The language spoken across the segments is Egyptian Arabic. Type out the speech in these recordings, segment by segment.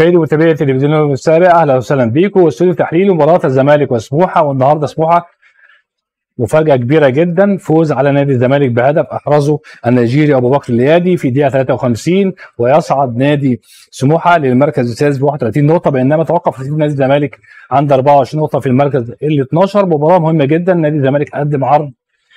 مشاهدي ومتابعي التلفزيون السابع اهلا وسهلا بيكم واستوديو تحليل مباراه الزمالك وسموحه والنهارده سموحه مفاجاه كبيره جدا فوز على نادي الزمالك بهدف احرزه النيجيري ابو بكر اليادي في دقيقه 53 ويصعد نادي سموحه للمركز السادس ب 31 نقطه بينما توقف رصيد نادي الزمالك عند 24 نقطه في المركز ال 12 مباراه مهمه جدا نادي الزمالك قدم عرض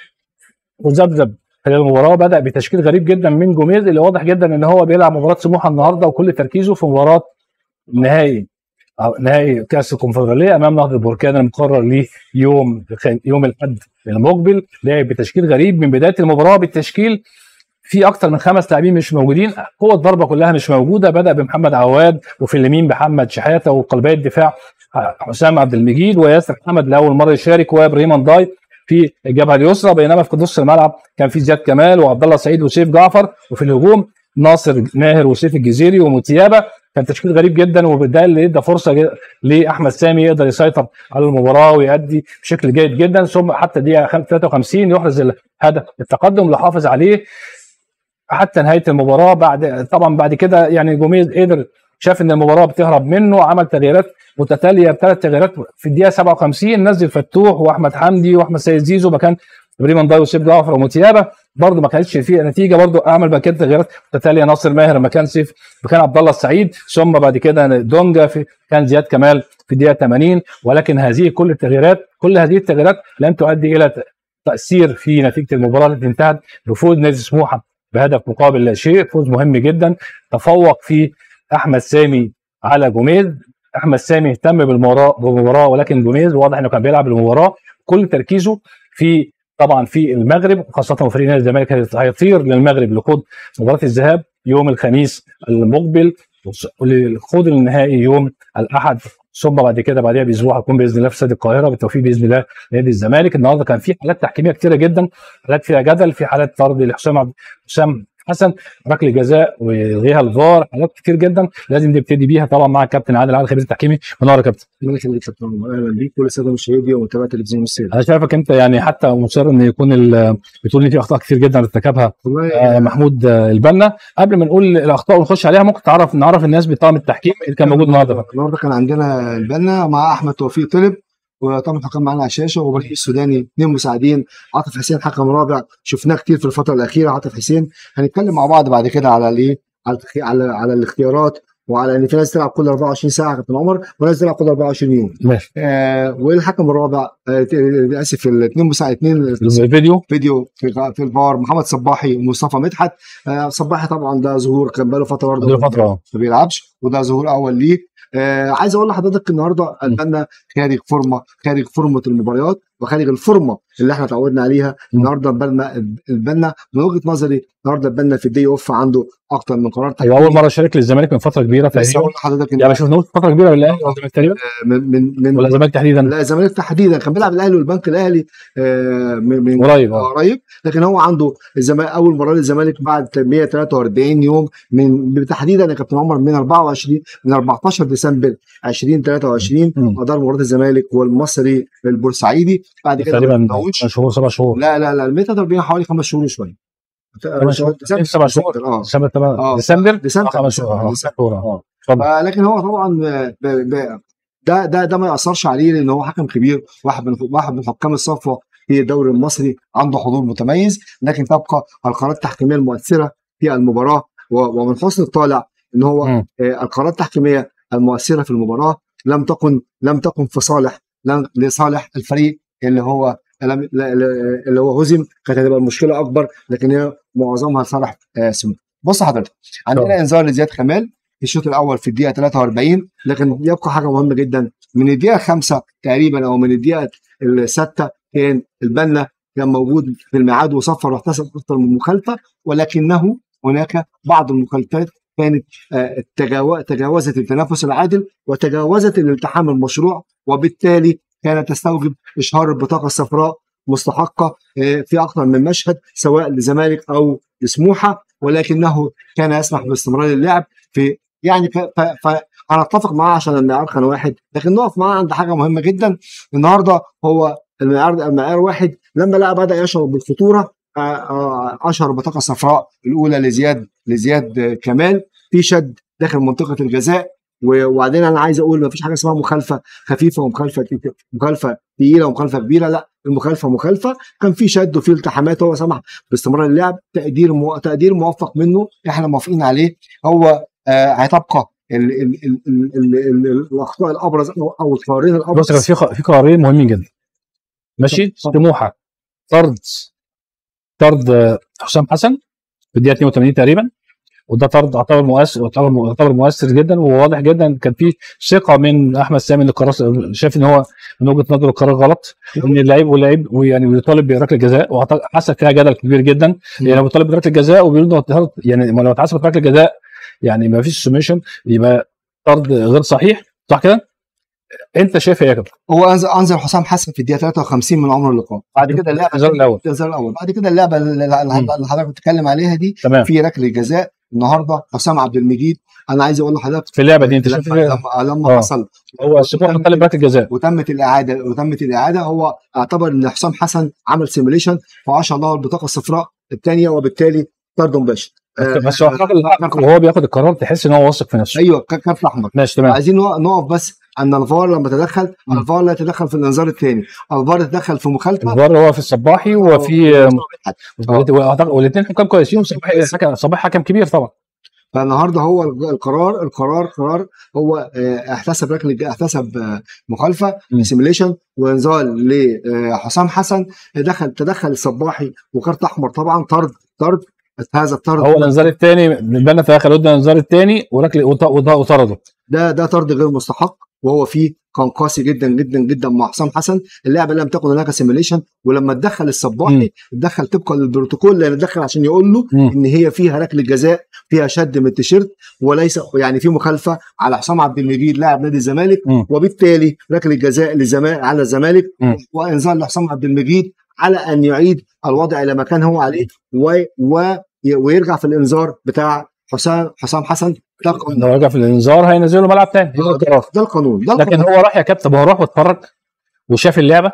مذبذب خلال المباراه بدا بتشكيل غريب جدا من جوميز اللي واضح جدا ان هو بيلعب مباراه سموحه النهارده وكل تركيزه في مباراه نهائي أو نهائي كاس الكونفدراليه امام نهضه البركان المقرر ليه يوم يوم الاحد المقبل لعب بتشكيل غريب من بدايه المباراه بالتشكيل في اكتر من خمس لاعبين مش موجودين قوه الضربه كلها مش موجوده بدا بمحمد عواد وفي اليمين محمد شحاته وقلبي الدفاع حسام عبد المجيد وياسر محمد لاول مره يشارك وابراهيم انداي في الجبهه اليسرى بينما في نص الملعب كان في زياد كمال وعبد الله سعيد وسيف جعفر وفي الهجوم ناصر ماهر وسيف الجزيري ومتيابه كان تشكيل غريب جدا وده اللي ادى فرصه لاحمد سامي يقدر يسيطر على المباراه ويؤدي بشكل جيد جدا ثم حتى دقيقه 53 يحرز الهدف التقدم اللي حافظ عليه حتى نهايه المباراه بعد طبعا بعد كده يعني جوميز قدر شاف ان المباراه بتهرب منه عمل تغييرات متتاليه بثلاث تغييرات في الدقيقه 57 نزل فتوح واحمد حمدي واحمد سيد زيزو مكان ابراهيم نداي وسيف جعفر ومتيابه برضه ما كانتش فيه نتيجه برضه اعمل مكان تغييرات متتاليه ناصر ماهر مكان سيف مكان عبد الله السعيد ثم بعد كده دونجا في كان زياد كمال في الدقيقه 80 ولكن هذه كل التغييرات كل هذه التغييرات لن تؤدي الى تاثير في نتيجه المباراه التي انتهت بفوز نادي سموحه بهدف مقابل لا شيء فوز مهم جدا تفوق في احمد سامي على جوميز احمد سامي اهتم بالمباراه بالمباراه ولكن جوميز واضح انه كان بيلعب المباراه كل تركيزه في طبعا في المغرب خاصه فريق نادي الزمالك هيطير للمغرب لخوض مباراه الذهاب يوم الخميس المقبل وللخوض النهائي يوم الاحد ثم بعد كده بعدها باسبوع هيكون باذن الله في استاد القاهره بالتوفيق باذن الله لنادي الزمالك النهارده كان في حالات تحكيميه كثيره جدا حالات فيها جدل في حالات طرد لحسام حسام حسن ركله جزاء والغيها الفار حاجات كتير جدا لازم نبتدي بيها طبعا مع الكابتن عادل عادل خبير التحكيمي منور يا كابتن الله يخليك يا كابتن اهلا بيك كل سنه مشاهدي ومتابعه تلفزيون السيد انا شايفك انت يعني حتى مصر ان يكون بتقول ان في اخطاء كتير جدا ارتكبها آه محمود آه البنا قبل ما نقول الاخطاء ونخش عليها ممكن تعرف نعرف الناس بطاقم التحكيم اللي كان موجود النهارده النهارده كان عندنا البنا مع احمد توفيق طلب وطبعا الحكام معانا على الشاشه وابراهيم السوداني اثنين مساعدين عاطف حسين حكم رابع شفناه كتير في الفتره الاخيره عاطف حسين هنتكلم مع بعض بعد كده على الايه على على على الاختيارات وعلى ان في ناس تلعب كل 24 ساعه كابتن عمر وناس تلعب كل 24 يوم ماشي آه والحكم الرابع آه اسف الاثنين مساعد اثنين الفيديو فيديو في, في الفار محمد صباحي ومصطفى مدحت آه صباحي طبعا ده ظهور كان بقاله فتره برضه بقاله فتره ما بيلعبش وده ظهور اول ليه آه عايز اقول لحضرتك النهارده البنا خارج فورمه خارج فورمه المباريات وخارج الفورمه اللي احنا اتعودنا عليها النهارده البنا البنا من وجهه نظري النهارده البنا في الدي اوف عنده اكتر من قرار ايوه اول مره شارك للزمالك من فتره كبيره بس اقول لحضرتك يعني ما شفناهوش فتره كبيره للاهلي ولا الزمالك تقريبا من من من ولا الزمالك تحديدا لا الزمالك تحديدا كان بيلعب الاهلي والبنك الاهلي آه من, من قريب قريب لكن هو عنده الزمالك اول مره للزمالك بعد 143 يوم من تحديدا يا كابتن عمر من 24 من 14 ديسمبر 2023 ادار مباراه الزمالك والمصري البورسعيدي بعد كده تقريبا شهور سبع شهور لا لا لا ال 143 حوالي خمس شهور وشويه سبع شهور اه ديسمبر آه. ديسمبر ديسمبر خمس شهور شهور اه اتفضل لكن هو طبعا ب... ب... ده ده ده ما ياثرش عليه لان هو حكم كبير واحد من واحد من حكام الصفوه في الدوري المصري عنده حضور متميز لكن تبقى القرارات التحكيميه المؤثره في المباراه ومن حسن الطالع ان هو م. القرارات التحكيميه المؤثره في المباراه لم تكن لم تكن في صالح لصالح الفريق اللي هو اللي هو هزم كانت هتبقى المشكله اكبر لكن هي معظمها لصالح سمو بص حضرتك عندنا انذار لزياد كمال في الشوط الاول في الدقيقه 43 لكن يبقى حاجه مهمه جدا من الدقيقه 5 تقريبا او من الدقيقه السادسه كان البنا كان موجود في الميعاد وصفر واحتسب اكثر من مخالفه ولكنه هناك بعض المخالفات كانت تجاوزت التنافس العادل وتجاوزت الالتحام المشروع وبالتالي كانت تستوجب اشهار البطاقه الصفراء مستحقه في اكثر من مشهد سواء لزمالك او لسموحه ولكنه كان يسمح باستمرار اللعب في يعني ف ف ف انا اتفق معاه عشان المعيار كان واحد لكن نقف معاه عند حاجه مهمه جدا النهارده هو المعيار المعيار واحد لما لقى بدا يشعر بالخطوره اشهر بطاقه صفراء الاولى لزياد لزياد كمال في شد داخل منطقه الجزاء و- وبعدين انا عايز اقول ما فيش حاجه اسمها مخالفه خفيفه ومخالفه تي- مخالفه تقيله ومخالفه كبيره لا المخالفه مخالفه كان في شد وفي التحامات هو سمح باستمرار اللعب تقدير مو... تقدير موفق منه احنا موافقين عليه هو آه هيتبقى ال... ال... ال... ال... ال... ال... الاخطاء الابرز او, أو القرارين الابرز بص كان في خ- في قرارين مهمين جدا ماشي طب. سموحه طرد طرد آه، حسام حسن في الدقيقه 82 تقريبا وده طرد يعتبر مؤثر يعتبر يعتبر مؤثر جدا وواضح جدا كان في ثقه من احمد سامي ان القرار شايف ان هو من وجهه نظره القرار غلط ان اللعيب واللعيب ويعني بيطالب بركله جزاء وحصل فيها جدل كبير جدا يعني لو بيطالب بركله جزاء وبيقول انه اتهرب- يعني لو اتحسبت ركله جزاء يعني ما فيش سميشن يبقى طرد غير صحيح صح كده؟ انت شايف ايه يا كابتن؟ هو انزل انزل حسام حسن في الدقيقه 53 من عمر اللقاء بعد كده اللعبه الانذار الاول الانذار الاول بعد كده اللعبه اللي مم. اللي حضرتك بتتكلم عليها دي تمام في ركله جزاء النهارده حسام عبد المجيد انا عايز اقول لحضرتك في اللعبه دي انت شايف لما إيه؟ لما, لما آه. حصل هو سموحه طالب ركله جزاء وتمت الاعاده وتمت الاعاده هو اعتبر ان حسام حسن عمل سيميليشن فعاش الله البطاقه الصفراء الثانيه وبالتالي طرد مباشر آه، بس هو الراجل وهو بياخد القرار تحس ان هو واثق في نفسه ايوه ك- كارت احمر ماشي تمام عايزين نق- نقف بس ان الفار لما تدخل مم. الفار لا يتدخل في الانذار الثاني الفار يتدخل في مخالفه الفار هو في الصباحي وفي آه. والاثنين حكام كويسين وصباحي حكم صباحي حكم كبير طبعا فالنهارده هو القرار القرار قرار هو آه، احتسب ركله احتسب آه، مخالفه مم. سيميليشن وانذار لحسام حسن دخل تدخل الصباحي وكارت احمر طبعا طرد طرد هذا الطرد هو الانذار الثاني بالنا في اخر ودنا الانذار الثاني وركل وط- وط- وطرده ده ده طرد غير مستحق وهو فيه كان قاسي جدا جدا جدا مع حسام حسن اللعبه لم تكن هناك سيميليشن ولما اتدخل مم. الصباحي اتدخل طبقا للبروتوكول لان اتدخل عشان يقول له مم. ان هي فيها ركله جزاء فيها شد من التيشيرت وليس يعني في مخالفه على حسام عبد المجيد لاعب نادي الزمالك مم. وبالتالي ركله جزاء للزمالك على الزمالك مم. وانذار لحسام عبد المجيد على ان يعيد الوضع الى ما كان هو عليه و و ويرجع في الانذار بتاع حسام حسام حسن ده القانون لو رجع في الانذار هينزله ملعب ثاني هو القرار ده القانون ده لكن القانون هو راح يا كابتن هو راح واتفرج وشاف اللعبه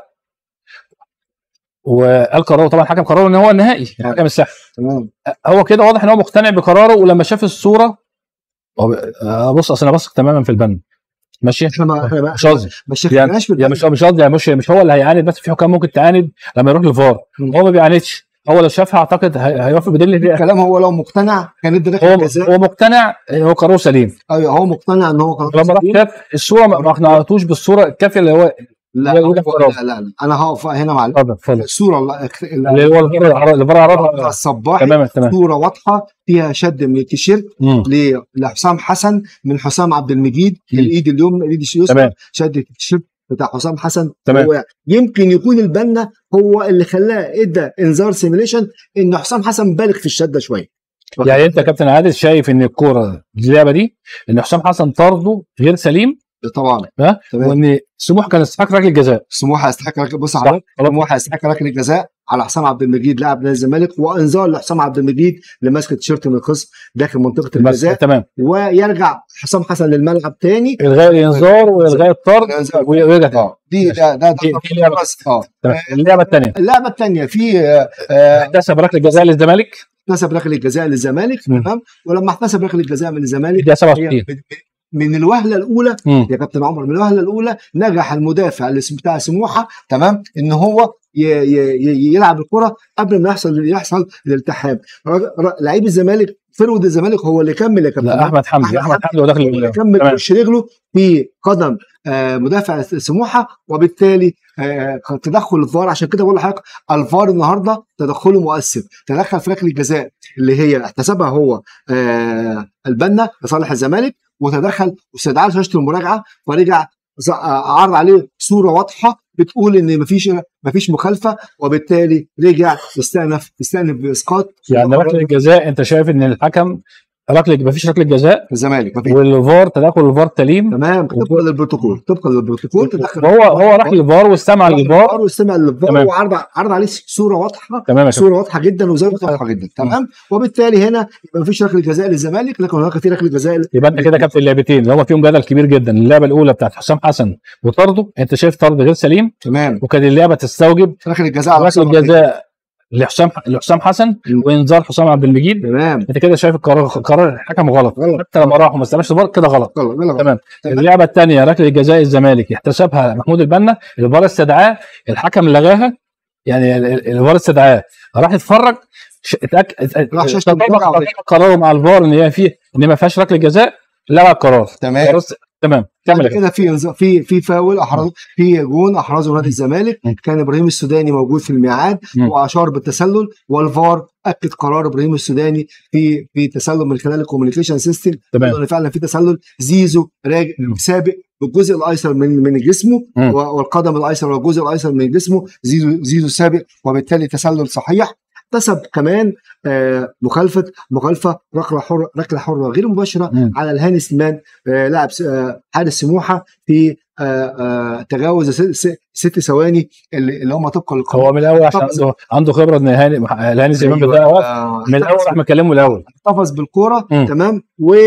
وقال قراره طبعا حكم قراره ان هو النهائي حكم الساحه تمام هو كده واضح ان هو مقتنع بقراره ولما شاف الصوره هو ب- آه، بص اصل انا بثق تماما في البند ماشي احنا ما احنا ما مش قصدي ما شفناش يعني مش مش قصدي يعني مش مش هو اللي هيعاند بس في حكام ممكن تعاند لما يروح للفار مم. هو ما بيعاندش هو لو شافها اعتقد هي- هيوافق بدليل فيها الكلام هو لو مقتنع كان ادى ركله هو جزاء هو مقتنع هو قراره سليم ايوه هو مقتنع ان هو قرار لما راح سليم. شاف الصوره ما ما اقنعتوش بالصوره الكافيه اللي هو لا هو هو وجهة لا, نظر. لا لا انا هقف هنا مع اتفضل اتفضل الصوره اللي اللي هو الفار الفار عرضها الصباحي تمام تمام صوره واضحه فيها شد من التيشيرت مم. ل- لحسام حسن من حسام عبد المجيد مم. الايد اليمنى الايد اليسرى تمام شد التيشيرت بتاع حسام حسن تمام. هو يمكن يكون البنا هو اللي خلاه ادى انذار سيميليشن ان حسام حسن بالغ في الشده شويه يعني انت يا كابتن عادل شايف ان الكوره اللعبه دي ان حسام حسن طرده غير سليم طبعا ها تمام وان سموح كان يستحق ركله جزاء سموحه يستحق ركله بص صح حضرتك خلاص سموحه يستحق ركله جزاء على حسام عبد المجيد لاعب نادي الزمالك وانذار لحسام عبد المجيد لمسك التيشيرت من الخصم داخل منطقه بس الجزاء تمام ويرجع حسام حسن للملعب تاني الغاء الانذار والغاء الطرد الإنذار. ويرجع تاني اه دي ده ده, دي- ده دي لعبة. بس اه تمام. اللعبه الثانيه اللعبه الثانيه في آه، آه، احتسب ركله جزاء للزمالك احتسب ركله جزاء للزمالك مم. تمام ولما احتسب ركله جزاء من الزمالك الدقيقه هي 67 من- من الوهله الاولى مم. يا كابتن عمر من الوهله الاولى نجح المدافع اللي اسمه بتاع سموحه تمام ان هو ي- ي- ي- يلعب الكره قبل ما يحصل يحصل الالتحام راجل- را- لعيب الزمالك فرود الزمالك هو اللي كمل يا كابتن لا احمد حمدي أحمد احمد حمدي هو داخل اللي الأولى. كمل تمام وش رجله في قدم آه، مدافع سموحه وبالتالي آه، تدخل الفار عشان كده بقول لحضرتك الفار النهارده تدخله مؤثر تدخل في ركله الجزاء اللي هي احتسبها هو آه، البنا لصالح الزمالك وتدخل واستدعى شاشه المراجعه فرجع ز- آه، عرض عليه صوره واضحه بتقول ان مفيش مفيش مخالفه وبالتالي رجع استأنف استأنف باسقاط يعني ركله الجزاء انت شايف ان الحكم ركله مفيش ركله جزاء الزمالك مفيش والفار تدخل الفار سليم تمام طبقا للبروتوكول طبقا للبروتوكول تدخل هو هو راح للفار واستمع للفار واستمع للفار تمام. وعرض عرض عليه صوره واضحه تمام يا كابتن صوره واضحه جدا وزاويه واضحه جدا تمام وبالتالي هنا يبقى مفيش ركله جزاء للزمالك لكن هناك في ركله جزاء يبقى انت كده كابتن اللعبتين اللي هو فيهم جدل كبير جدا اللعبه الاولى بتاعت حسام حسن وطرده انت شايف طرد غير سليم تمام وكان اللعبه تستوجب ركله جزاء على ركله حسام عبد المجيد. جزاء لحسام لحسام حسن مم. وانذار حسام عبد المجيد تمام انت كده شايف القرار قرار الحكم غلط غلط. حتى لما راح وما استلمش الفار كده غلط غلط غلط تمام تمام. اللعبه الثانيه ركله جزاء الزمالك احتسبها محمود البنا الفار استدعاه الحكم لغاها يعني ال- ال- الفار استدعاه راح يتفرج ش- اتأك... ات- راح شاشة تطابق المراجعة تطابق قراره مع الفار ان هي فيه ان ما فيهاش ركله جزاء لغى القرار تمام خلاص تمام كمل بعد يا كابتن. كده في إنذار- في في فاول احرز في جون احرزه نادي الزمالك مم. كان ابراهيم السوداني موجود في الميعاد مم. واشار بالتسلل والفار اكد قرار ابراهيم السوداني في في تسلل من خلال الكوميونيكيشن سيستم تمام ان فعلا في تسلل زيزو راجع مم. سابق بالجزء الايسر من من جسمه مم. و- والقدم الايسر والجزء الايسر من جسمه زيزو زيزو سابق وبالتالي تسلل صحيح احتسب كمان آه مخالفه مخالفه ركله حره ركله حره غير مباشره مم. على الهاني سليمان آه لاعب س- آه حارس سموحه في آه آه تجاوز س- س- ست ثواني اللي, اللي هم طبقا للقانون هو من الاول عشان طب- عنده عنده خبره ان هاني هاني زمان أيوة. بيضيع وقت آه، من الاول راح مكلمه الاول احتفظ بالكوره مم. تمام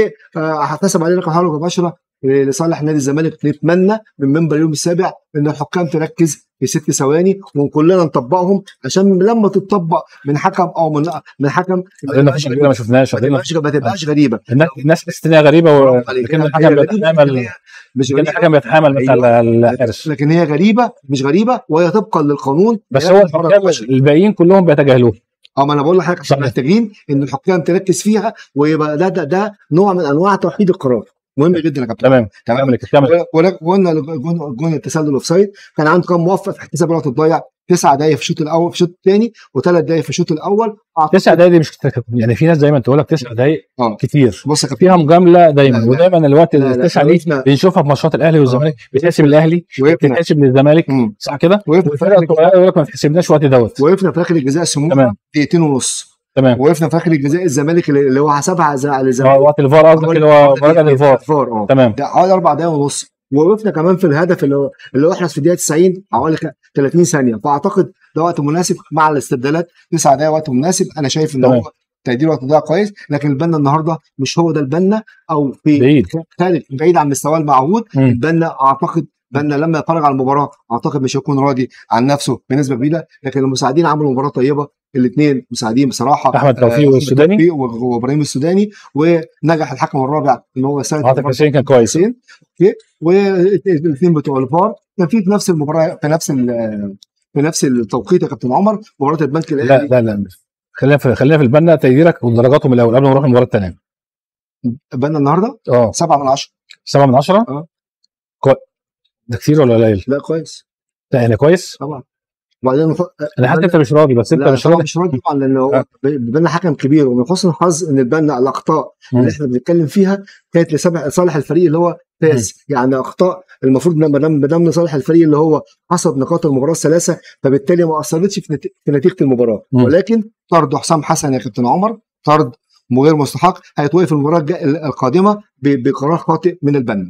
وهحتسب عليه رقم حركه مباشره لصالح نادي الزمالك نتمنى من منبر اليوم السابع ان الحكام تركز في ست ثواني وكلنا نطبقهم عشان لما تطبق من حكم او من من حكم ما قضينا تبقاش في كده ما شفناش ما قضينا تبقاش ما تبقاش غريبه الناس الناس تحس ان هي غريبه و- برافو عليك. لكن هي الحكم غريبة، بيتحامل لكن هي مش لكن غريبه الحكم بيتحامل مثل أيوة. الحارس لكن هي غريبه مش غريبه وهي طبقا للقانون بس هي هو رقم حركة الحكام مباشرة. الباقيين كلهم بيتجاهلوه اه ما انا بقول لحضرتك عشان صحيح. محتاجين ان الحكام تركز فيها ويبقى ده ده ده نوع من انواع توحيد القرار مهم جدا يا كابتن تمام تمام كمل كمل وقلنا جون جون التسلل اوف سايد كان عنده كام موفق في احتساب الوقت الضايع تسع دقائق في الشوط الاول في الشوط الثاني وثلاث دقائق في الشوط الاول أعتقد- تسع دقايق دي مش كتير يعني في ناس دايما تقول لك تسع دقايق اه كتير بص يا كابتن فيها مجامله دايما لا، لا. ودايما الوقت لا، لا، التسعه لو دي إحنا بنشوفها في ماتشات الاهلي والزمالك بتحسب الاهلي وقفنا بتتحسب للزمالك مم. صح كده؟ وقفنا والفرقه الصغيره يقول لك ما تحسبناش وقت دوت وقفنا في اخر الجزاء سموحه تمام. دقيقتين ونص تمام وقفنا في اخر الجزاء الزمالك اللي اللي هو حسبها على على آه، الزمالك وقت الفار قصدك اللي هو مراجعه الفار الفار اه تمام ده حوالي اربع دقائق ونص ووقفنا كمان في الهدف اللي هو اللي هو احرز في الدقيقه 90 حوالي خ- 30 ثانيه فاعتقد ده وقت مناسب مع الاستبدالات تسع دقائق وقت مناسب انا شايف ان تمام. هو تقدير وقت ضيع كويس لكن البنا النهارده مش هو ده البنا او في بعيد خارج بعيد عن مستواه المعهود مم. البنا اعتقد بنا لما يتفرج على المباراه اعتقد مش هيكون راضي عن نفسه بنسبه كبيره لكن المساعدين عملوا مباراه طيبه الاثنين مساعدين بصراحه احمد توفيق آه، والسوداني توفيق و- وابراهيم السوداني ونجح الحكم الرابع ان هو يساعد عاطف حسين كان كويس حسين اوكي والاثنين بتوع الفار كان في في نفس المباراه في نفس ال- في نفس التوقيت يا كابتن عمر مباراه البنك لا الاهلي لا لا خلينا في خلينا في البنا تقديرك ودرجاتهم الاول قبل ما نروح المباراه الثانيه بنا النهارده اه 7 من 10 7 من 10 اه. كوي... ده كتير ولا قليل؟ لا كويس لا يعني كويس طبعا وبعدين انا حاسس انت مش راضي بس انت لا مش طبعا راضي مش راضي طبعا لان هو آه. بنا حكم كبير ومن حسن الحظ ان البنا الاخطاء مم. اللي احنا بنتكلم فيها كانت لسبع- لصالح الفريق اللي هو فاز يعني اخطاء المفروض ما دام ما دام لصالح الفريق اللي هو حصد نقاط المباراه الثلاثه فبالتالي ما اثرتش في, نت... في نتيجه المباراه مم. ولكن طرد حسام حسن يا كابتن عمر طرد غير مستحق هيتوقف المباراه الجا- القادمه ب- بقرار خاطئ من البنا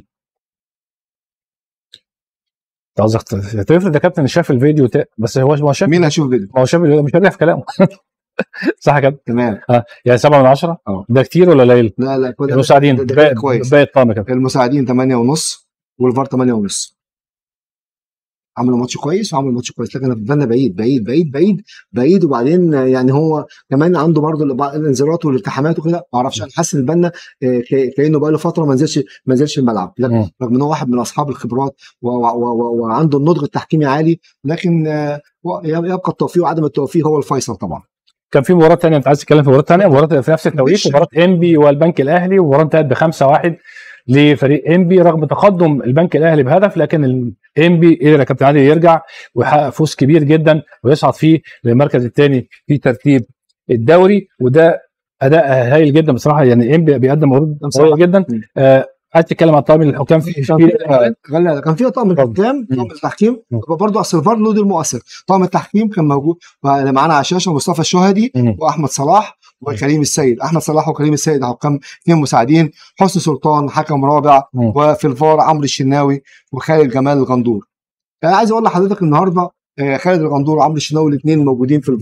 انت قصدك تفرض يا كابتن شاف الفيديو ت... بس هو هو شاف مين هيشوف فيديو ما هو شاف الفيديو مش هرجع في كلامه صح كده؟ تمام اه يعني 7 من 10 اه. ده كتير ولا قليل؟ لا لا كده- المساعدين ده- ده باقي كويس. باقي الطعم كده المساعدين 8 ونص والفار 8 ونص عملوا ماتش كويس وعملوا ماتش كويس لكن البنا بعيد بعيد بعيد بعيد بعيد وبعدين يعني هو كمان عنده برضه الإبع- الانذارات والالتحامات وكده ما اعرفش انا حاسس ان البنا آه، ك- كانه بقى له فتره ما نزلش ما نزلش الملعب لكن مم. رغم ان هو واحد من اصحاب الخبرات و- و- و- و- وعنده النضج التحكيمي عالي لكن آه، و- يبقى التوفيق وعدم التوفيق هو الفيصل طبعا كان في مباراه ثانيه انت عايز تتكلم في مباراه ثانيه مباراه في نفس التوقيت مفيش. مباراه انبي والبنك الاهلي ومباراه انتهت ب 5-1 لفريق انبي رغم تقدم البنك الاهلي بهدف لكن الانبي قدر يا كابتن علي يرجع ويحقق فوز كبير جدا ويصعد فيه للمركز الثاني في ترتيب الدوري وده اداء هايل جدا بصراحه يعني انبي بيقدم عروض قويه جدا مم. آه عايز تتكلم عن طاقم الحكام في كان في- في غلا كان في طاقم الحكام طاقم التحكيم مم. برضه اصل الفار له دور مؤثر طاقم التحكيم كان موجود معانا على الشاشه مصطفى الشهدي مم. واحمد صلاح وكريم السيد احمد صلاح وكريم السيد حكام اثنين مساعدين حسن سلطان حكم رابع مم. وفي الفار عمرو الشناوي وخالد جمال الغندور انا عايز اقول لحضرتك النهارده آه، خالد الغندور وعمرو الشناوي الاثنين موجودين في الفار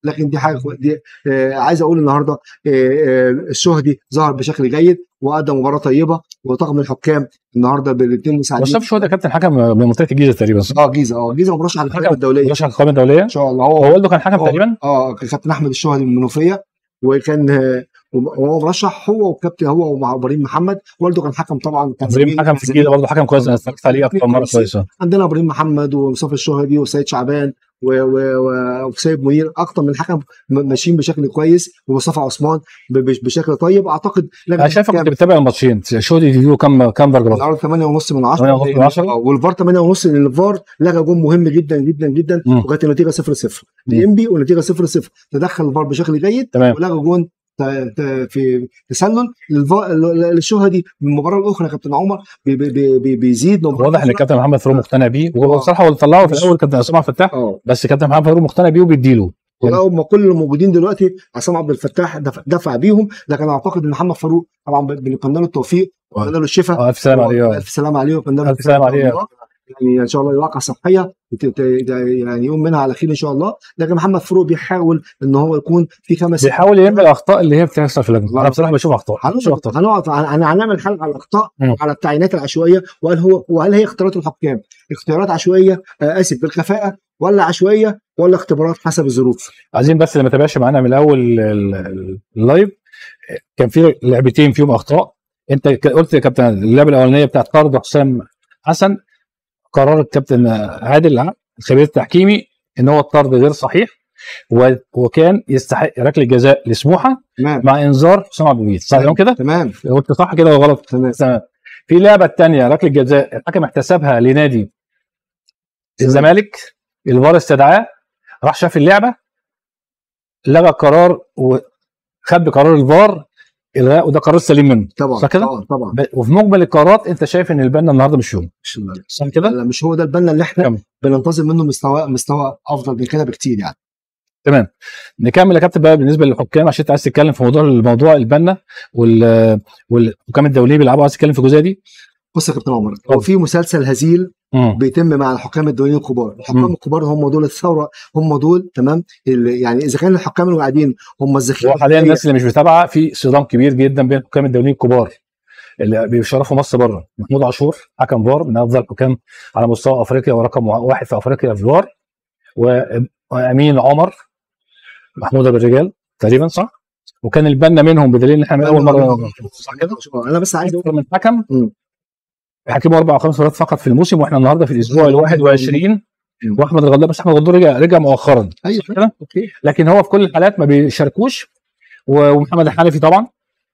لكن دي حاجه كوي- دي آه عايز اقول النهارده آه آه الشهدي ظهر بشكل جيد وادى مباراه طيبه وطاقم الحكام النهارده بالاثنين مساعدين مصطفى شهدة كابتن حكم من منطقه الجيزه تقريبا صح؟ اه جيزه اه جيزه مرشح على الحكام الدوليه ان مرشح القوائم الدوليه شاء الله هو هو والده كان حكم هو- تقريبا اه كابتن احمد الشهدي من المنوفيه وكان آه، وهو مرشح هو والكابتن هو ومع ابراهيم محمد والده كان حكم طبعا كان ابراهيم زميل- حكم في الجيزه برضه حكم كويس انا اتفرجت عليه اكتر مره كويسه عندنا ابراهيم محمد ومصطفى الشهدي وسيد شعبان و- و- و- وسيد منير اكتر من حكم م- ماشيين بشكل كويس ومصطفى عثمان ب- بش- بشكل طيب اعتقد انا شايفك كان كنت بتتابع الماتشين شهدي يديله كام كام درجه بس النهارده 8 ونص من 10 8 ونص من 10 والفار 8 ونص لان الفار لغى جون مهم جدا جدا جدا مم. وكانت النتيجه 0 0 مم. لانبي والنتيجه 0 0 تدخل الفار بشكل جيد تمام ولغى جون ت- ت- في تسلل للفا- للشهدي من المباراه الاخرى يا كابتن عمر بي- بي- بي- بي- بيزيد من المباراة واضح ان الأخرى. الكابتن محمد فاروق مقتنع بيه وهو آه. بصراحه هو اللي طلعه في مش- الاول كابتن عصام عبد الفتاح اه بس كابتن محمد فاروق مقتنع بيه وبيديله ولو هم كل الموجودين دلوقتي عصام عبد الفتاح دفع, دفع بيهم لكن اعتقد ان محمد فاروق طبعا بنتمنى له التوفيق ونتمنى له الشفاء آه، الف سلامه عليه الف سلامه عليه ونتمنى له ألف سلامة عليه. الله. يعني ان شاء الله يواقع صحيه يت- ت- يعني يقوم منها على خير ان شاء الله لكن محمد فاروق بيحاول ان هو يكون في خمس بيحاول يعمل الاخطاء اللي هي بتحصل في اللجنه انا بصراحه بشوف اخطاء بشوف هنقعد اخطاء هنقعد هن- هنعمل حلقه على الاخطاء مم. على التعيينات العشوائيه وهل هو وهل هي اختيارات الحكام اختيارات عشوائيه آه، اسف بالكفاءه ولا عشوائيه ولا اختبارات حسب الظروف عايزين بس اللي ما تابعش معانا من الاول ال- ال- اللايف كان في لعبتين فيهم اخطاء انت ك- قلت يا كابتن اللعبه الاولانيه بتاعت طرد حسام حسن قرار الكابتن عادل العقل الخبير التحكيمي ان هو الطرد غير صحيح و- وكان يستحق ركله جزاء لسموحه تمام مع انذار حسام عبد المجيد صح الكلام كده؟ تمام قلت صح كده ولا غلط؟ تمام تمام في لعبه الثانيه ركله جزاء الحكم احتسبها لنادي الزمالك الفار استدعاه راح شاف اللعبه لغى القرار وخد بقرار الفار الغاء وده قرار سليم منه طبعا صح كده؟ طبعا طبعا ب- وفي مجمل القرارات انت شايف ان البنا النهارده مش يوم مش لا صح كده؟ لا، مش هو ده البنا اللي احنا كمل. بننتظر منه مستوى مستوى افضل من كده بكتير يعني تمام نكمل يا كابتن بقى بالنسبه للحكام عشان انت عايز تتكلم في موضوع الموضوع البنا وال والحكام الدوليين بيلعبوا عايز تتكلم في الجزئيه دي؟ بص يا كابتن عمر هو اتفضل. في مسلسل هزيل مم. بيتم مع الحكام الدوليين الكبار الحكام مم. الكبار هم دول الثوره هم دول تمام اللي يعني اذا كان الحكام الواعدين هم الذخيره هو حاليا الناس اللي مش متابعه في صدام كبير جدا بين الحكام الدوليين الكبار اللي بيشرفوا مصر بره محمود عاشور حكم فار من افضل الحكام على مستوى افريقيا ورقم واحد في افريقيا في الفار و- وامين عمر محمود ابو الرجال تقريبا صح وكان البنا منهم بدليل ان احنا من اول مره صح كده انا بس عايز اكثر من حكم مم. حكموا اربع او خمس مرات فقط في الموسم واحنا النهارده في الاسبوع ال 21 مم. واحمد الغدار بس احمد الغدار رجع رجع مؤخرا ايوه كده؟ اوكي لكن هو في كل الحالات ما بيشاركوش و- ومحمد الحنفي طبعا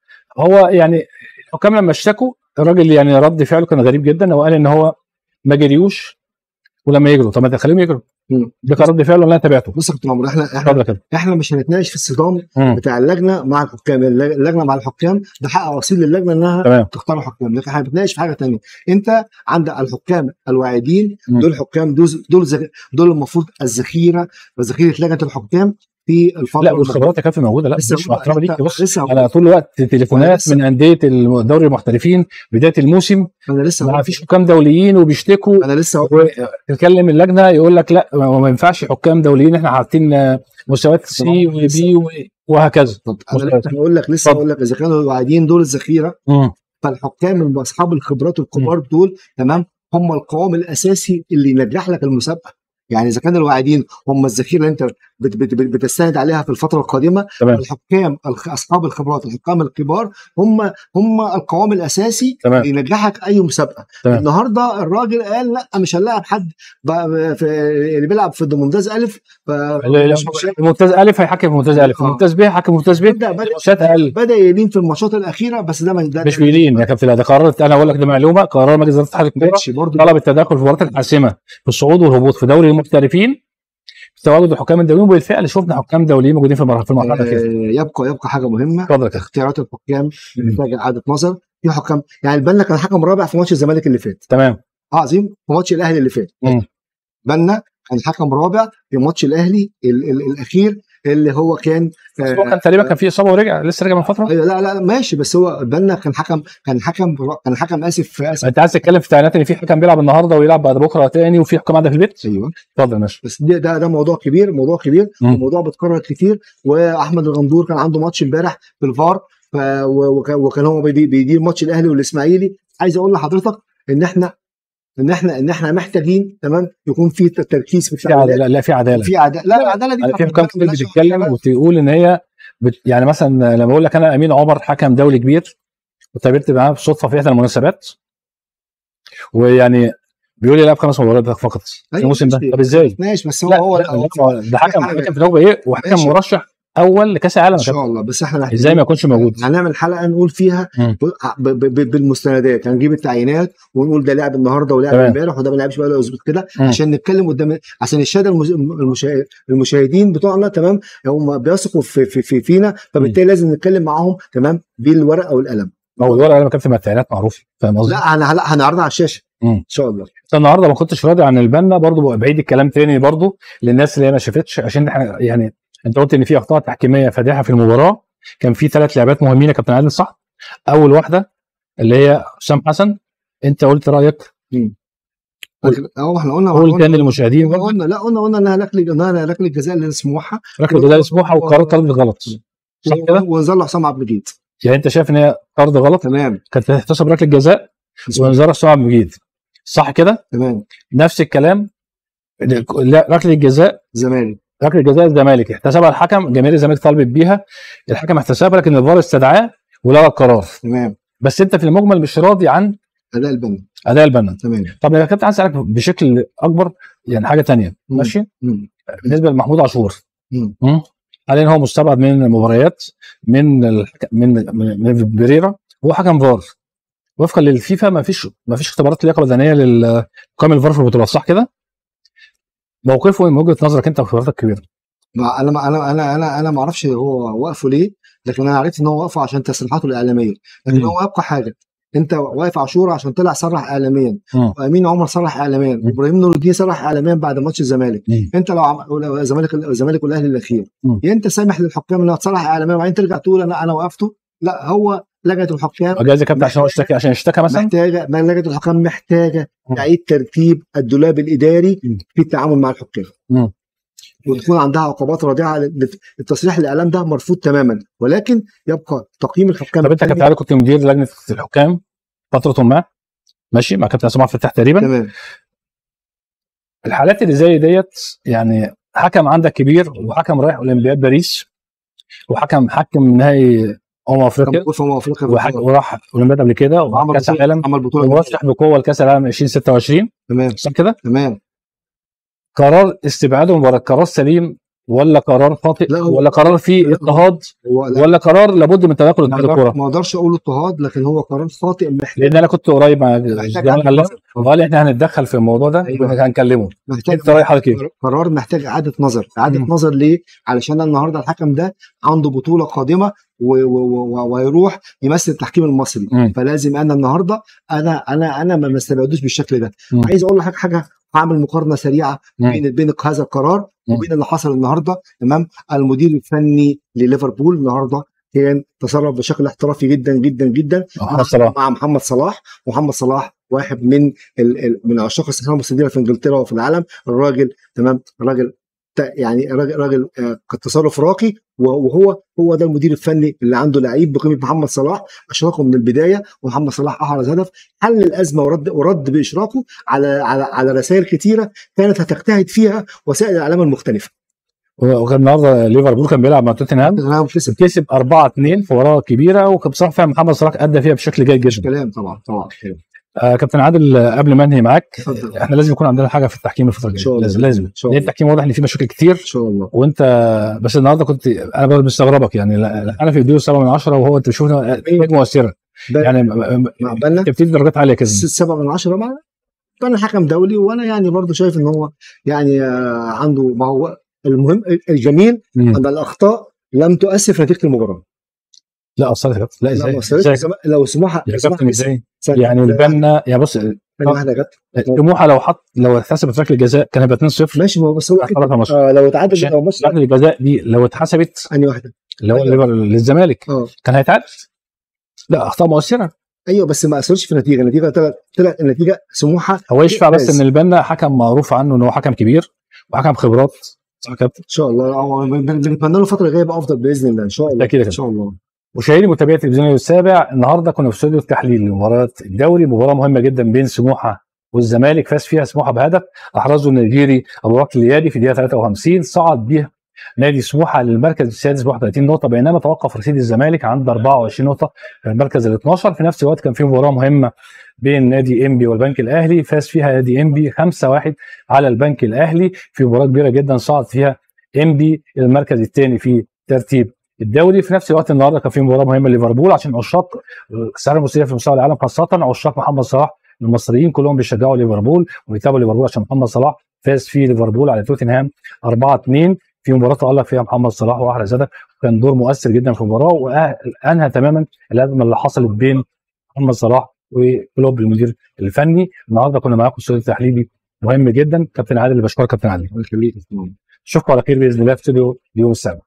هو يعني الحكام لما اشتكوا الراجل يعني رد فعله كان غريب جدا هو قال ان هو ما جريوش ولما يجروا طب ما تخليهم يجروا مم. ده كان رد فعله اللي انا تابعته بص يا كابتن عمر احنا احنا اتفضل كده احنا مش هنتناقش في الصدام مم. بتاع اللجنه مع الحكام اللج- اللجنه مع الحكام ده حق اصيل للجنه انها تمام تختار الحكام لكن احنا بنتناقش في حاجه تانية انت عندك الحكام الواعدين مم. دول حكام دول دول, زغ- دول المفروض الذخيره وذخيره لجنه الحكام في الفتره لا المقبلة. والخبرات يا كابتن موجوده لا لسه مش مع احترامي ليك بص لسه انا طول الوقت تليفونات لسه- من انديه دوري المحترفين بدايه الموسم انا لسه ما فيش حكام دوليين وبيشتكوا انا لسه تكلم اللجنه يقول لك لا ما ما ينفعش حكام دوليين احنا حاطين آه، مستويات سي وبي و- وهكذا طب انا مستوى. لسه هقول لك لسه اتفضل. هقول لك اذا كانوا الواعدين دول الذخيره مم. فالحكام الم- اصحاب الخبرات الكبار دول تمام هم القوام الاساسي اللي ينجح لك المسابقه يعني اذا كان الواعدين هم الذخيره اللي انت بت بت بت بتستند عليها في الفتره القادمه تمام الحكام الخ- اصحاب الخبرات الحكام الكبار هم هم القوام الاساسي تمام. اللي ينجحك اي مسابقه تمام. النهارده الراجل قال لا مش هنلاعب حد بقى في اللي بيلعب في ممتاز الف ف ال- مش- مش- ممتاز الف هيحكم في ممتاز الف آه. ممتاز ب هيحكم في ممتاز ب بدا بدا ماتشات اقل بدا يلين في الماتشات الاخيره بس ده ده مش بيلين يا كابتن لا، ده قرار انا اقول لك ده معلومه قرار مجلس اداره اتحاد الكوره ماتش برضه طلب التدخل في المباريات الحاسمه في الصعود والهبوط في دوري المحترفين تواجد الحكام الدوليين وبالفعل شفنا حكام دوليين موجودين في المرحله في المرحله الاخيره آه، يبقى يبقى حاجه مهمه اتفضل يا كابتن اختيارات الحكام محتاجه اعاده نظر في حكام يعني البنا كان حكم رابع في ماتش الزمالك اللي فات تمام اه عظيم في ماتش الاهلي اللي فات مم. بنا كان حكم رابع في ماتش الاهلي ال ال الاخير اللي هو كان بس هو كان تقريبا كان في اصابه ورجع لسه راجع من فتره ايوه لا لا ماشي بس هو البنا كان حكم كان حكم كان حكم اسف اسف انت عايز تتكلم في تعليمات ان في حكم بيلعب النهارده ويلعب بعد بكره تاني وفي حكام قاعده في البيت ايوه اتفضل ماشي بس ده ده, ده موضوع كبير موضوع كبير مم. وموضوع بيتكرر كتير واحمد الغندور كان عنده ماتش امبارح في الفار ف- و- وكان وكان هو بيدي- بيدير ماتش الاهلي والاسماعيلي عايز اقول لحضرتك ان احنا ان احنا ان احنا محتاجين تمام يكون في تركيز في في عداله التعاملات لا في عداله في عداله لا العداله دي في حكام كتير ملهاش بتتكلم علاقة. وتقول ان هي بت يعني مثلا لما بقول لك انا امين عمر حكم دولي كبير وتقابلت معاه بالصدفه في احدى المناسبات ويعني بيقول لي لعب خمس مباريات فقط في أيوة، الموسم ده ماشي. طب ازاي؟ ماشي بس هو لا, هو لا, لا ده حكم حاجة. حكم في النخبه ايه وحكم ماشي. مرشح اول لكاس العالم ان شاء الله بس احنا محتاجين ازاي ما يكونش موجود؟ هنعمل حلقه نقول فيها مم. ب- ب- ب- بالمستندات هنجيب التعيينات ونقول ده لعب النهارده ولعب تمام. امبارح وده ما لعبش بقى له اسبوع كده مم. عشان نتكلم قدام عشان الشهاده المز- المشا- المشاهدين بتوعنا تمام هم بيثقوا في, في, في فينا فبالتالي لازم نتكلم معاهم تمام بالورقه والقلم هو الورقه لما كان في التعيينات معروف فاهم قصدي؟ لا انا لا هنعرضها على الشاشه مم. ان شاء الله بس النهارده ما كنتش راضي عن البنا برضو بعيد الكلام تاني برضو للناس اللي هي ما شافتش عشان احنا يعني انت قلت ان في اخطاء تحكيميه فادحه في المباراه كان في ثلاث لعبات مهمين يا كابتن عادل صح؟ اول واحده اللي هي حسام حسن انت قلت رايك قول. اه احنا قلنا قول قلنا- تاني للمشاهدين برضو قلنا لا قلنا قلنا انها ركله انها ركله جزاء لسموحه ركله جزاء سموحه وقرار طرد غلط صح كده؟ ونزل حسام عبد المجيد يعني انت شايف ان هي طرد غلط تمام كانت تحتسب ركله جزاء وانذار حسام عبد المجيد صح كده؟ تمام نفس الكلام لا، ركله الجزاء زمالك ركله جزاء الزمالك احتسبها الحكم جماهير الزمالك طالبت بيها الحكم احتسبها لكن الفار استدعاه ولغى القرار تمام بس انت في المجمل مش راضي عن اداء البنا اداء البنا تمام طب يا كابتن عايز اسالك بشكل اكبر يعني حاجه تانية مم. ماشي مم. بالنسبه لمحمود عاشور مم. مم. حاليا هو مستبعد من المباريات من الحك... من من من بريرا هو حكم فار وفقا للفيفا ما فيش ما فيش اختبارات لياقه بدنيه للحكام الفار في البطولات صح كده؟ موقفه من وجهه نظرك انت وخبرتك الكبيره ما انا ما انا انا انا انا ما اعرفش هو واقفه ليه لكن انا عرفت ان هو واقفه عشان تصريحاته الاعلاميه لكن مم. هو يبقى حاجه انت واقف عاشور عشان طلع صرح اعلاميا مم. وامين عمر صرح اعلاميا مم. وابراهيم نور الدين صرح اعلاميا بعد ماتش الزمالك مم. انت لو عم... لو الزمالك الزمالك والاهلي الاخير مم. يا انت سامح للحكام انها تصرح اعلاميا وبعدين ترجع تقول انا انا وقفته لا هو لجنه الحكام جايز يا كابتن عشان هو اشتكى عشان اشتكى مثلا محتاجه ما لجنه الحكام محتاجه مم. تعيد ترتيب الدولاب الاداري مم. في التعامل مع الحكام مم. وتكون عندها عقوبات رادعه التصريح الاعلام ده مرفوض تماما ولكن يبقى تقييم الحكام طب انت كابتن عادل كنت مدير لجنه الحكام فتره ما ماشي مع كابتن عصام عبد الفتاح تقريبا تمام الحالات اللي زي ديت يعني حكم عندك كبير وحكم رايح اولمبياد باريس وحكم حكم نهائي امم كان افريقيا موجود في امم افريقيا في وحك- البطولة. وراح اولمبياد قبل كده وراح وعمل كاس بطولة- العالم عمل بطوله ومرشح بقوه لكاس العالم 2026 تمام صح كده؟ تمام قرار استبعاده من المباراه قرار سليم ولا قرار خاطئ لا، هو- ولا قرار فيه لا، هو- اضطهاد هو لا ولا قرار لابد من تدخل ما اتحاد أقدر- الكوره ما اقدرش اقول اضطهاد لكن هو قرار خاطئ محتاج لان انا كنت قريب مع محتاج جمال إعادة علام نظر. وقال لي احنا هنتدخل في الموضوع ده أيوة. هنكلمه محتاج انت رايح على كده قرار محتاج اعاده نظر اعاده مم. نظر ليه علشان النهارده الحكم ده عنده بطوله قادمه و- و- و- ويروح يمثل التحكيم المصري مم. فلازم انا النهارده انا انا انا ما استبعدوش بالشكل ده مم. عايز اقول لحضرتك حاجه هعمل مقارنه سريعه مم. بين بين هذا القرار مم. وبين اللي حصل النهارده تمام المدير الفني لليفربول النهارده كان تصرف بشكل احترافي جدا جدا جدا محمد صلاح مع محمد صلاح محمد صلاح واحد من ال ال من عشاق السينما المصريه في انجلترا وفي العالم الراجل تمام الراجل ت- يعني راجل راجل آه، تصرف راقي وهو هو ده المدير الفني اللي عنده لعيب بقيمه محمد صلاح اشراكه من البدايه ومحمد صلاح احرز هدف حل الازمه ورد ورد باشراكه على على على رسائل كتيره كانت هتجتهد فيها وسائل الاعلام المختلفه. وكان النهارده ليفربول كان بيلعب مع توتنهام توتنهام كسب كسب 4 2 في مباراه كبيره وكان بصراحه فعلا محمد صلاح ادى فيها بشكل جيد مش جدا كلام طبعا طبعا آه كابتن عادل آه، قبل ما انهي معاك اتفضل احنا لازم يكون عندنا حاجه في التحكيم الفتره إن شاء الجايه الله. لازم لازم إن شاء لان الله. التحكيم واضح ان فيه مشاكل كتير ان شاء الله وانت بس النهارده كنت انا برضه مستغربك يعني لا- انا في اديله 7 من 10 وهو انت بتشوفنا نتائج مؤثره ده- يعني م- م- مع بالنا انت بتدي درجات عاليه كده ست سبعة من عشرة مع انا حكم دولي وانا يعني برضو شايف ان هو يعني آه، عنده ما هو المهم الجميل مم. ان الاخطاء لم تؤثر في نتيجه المباراه لا اثرت يا كابتن لا لا ازاي ما أثرتش. ازاي سم- لو سموحه يا سموحة كابتن كسب- ازاي ثانية- يعني ثانية البنا يا بص ثانية واحده يا كابتن سموحه لو حط لو اتحسبت ركله جزاء كان هيبقى 2-0 ماشي ما هو بس هو كده. خلاص يا مصر. آه لو اتعادل عشان لو مصر ركله الجزاء دي لو اتحسبت ثانيه واحده اللي هو أيوة. الليفر للزمالك اه كان هيتعادل لا اخطاء مؤثره ايوه بس ما اثرش في النتيجه النتيجه طلعت طلعت النتيجه سموحه هو يشفع بس فاز. ان البنا حكم معروف عنه ان هو حكم كبير وحكم خبرات صح يا كابتن ان شاء الله هو بن- بن- بنتمنى له الفتره الجايه يبقى افضل باذن الله ان شاء الله ده كده ان كده. شاء الله مشاهدي متابعي التلفزيون السابع النهارده كنا في استوديو التحليل لمباراه الدوري مباراه مهمه جدا بين سموحه والزمالك فاز فيها سموحه بهدف احرزه النيجيري ابو بكر اليادي في دقيقه 53 صعد بيها نادي سموحه للمركز السادس ب 31 نقطه بينما توقف رصيد الزمالك عند 24 نقطه في المركز ال 12 في نفس الوقت كان في مباراه مهمه بين نادي انبي والبنك الاهلي فاز فيها نادي انبي 5-1 على البنك الاهلي في مباراه كبيره جدا صعد فيها انبي الى المركز الثاني في ترتيب الدوري في نفس الوقت النهارده كان في مباراه مهمه ليفربول عشان عشاق السعر المصريه في مستوى العالم خاصه عشاق محمد صلاح المصريين كلهم بيشجعوا ليفربول وبيتابعوا ليفربول عشان محمد صلاح فاز في ليفربول على توتنهام 4 2 في مباراه تالق فيها محمد صلاح واحرز هدف كان دور مؤثر جدا في المباراه وانهى تماما الازمه اللي حصلت بين محمد صلاح وكلوب المدير الفني النهارده كنا معاكم استوديو تحليلي مهم جدا كابتن عادل اللي بشكرك كابتن عادل الله يخليك اشوفكم على خير باذن الله في استوديو اليوم السابع